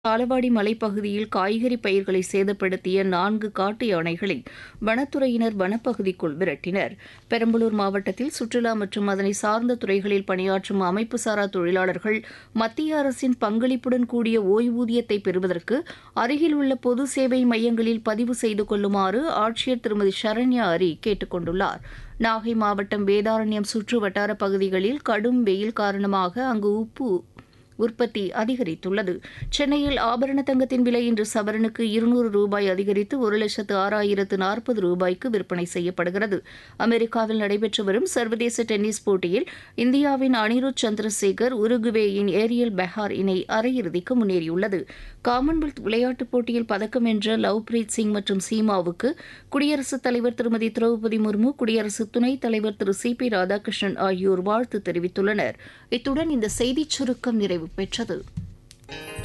தாளவாடி மலைப்பகுதியில் காய்கறி பயிர்களை சேதப்படுத்திய நான்கு காட்டு யானைகளை வனத்துறையினர் வனப்பகுதிக்குள் விரட்டினர் பெரம்பலூர் மாவட்டத்தில் சுற்றுலா மற்றும் அதனை சார்ந்த துறைகளில் பணியாற்றும் அமைப்புசாரா தொழிலாளர்கள் மத்திய அரசின் பங்களிப்புடன் கூடிய ஓய்வூதியத்தை பெறுவதற்கு அருகில் உள்ள பொது சேவை மையங்களில் பதிவு செய்து கொள்ளுமாறு ஆட்சியர் திருமதி சரண்யா அரி கேட்டுக் கொண்டுள்ளார் நாகை மாவட்டம் வேதாரண்யம் சுற்று வட்டார பகுதிகளில் கடும் வெயில் காரணமாக அங்கு உப்பு உற்பத்தி அதிகரித்துள்ளது சென்னையில் ஆபரண தங்கத்தின் விலை இன்று சவரனுக்கு இருநூறு ரூபாய் அதிகரித்து ஒரு லட்சத்து ஆறாயிரத்து நாற்பது ரூபாய்க்கு விற்பனை செய்யப்படுகிறது அமெரிக்காவில் நடைபெற்று வரும் சர்வதேச டென்னிஸ் போட்டியில் இந்தியாவின் அனிருத் சந்திரசேகர் உருகுவேயின் ஏரியல் பெஹார் இணை அரையிறுதிக்கு முன்னேறியுள்ளது காமன்வெல்த் விளையாட்டுப் போட்டியில் பதக்கம் வென்ற லவ்பிரீத் சிங் மற்றும் சீமாவுக்கு குடியரசுத் தலைவர் திருமதி திரௌபதி முர்மு குடியரசு துணைத் தலைவர் திரு சி பி ராதாகிருஷ்ணன் ஆகியோர் வாழ்த்து தெரிவித்துள்ளனர் இத்துடன் இந்த செய்திச் சுருக்கம் நிறைவு பெற்றது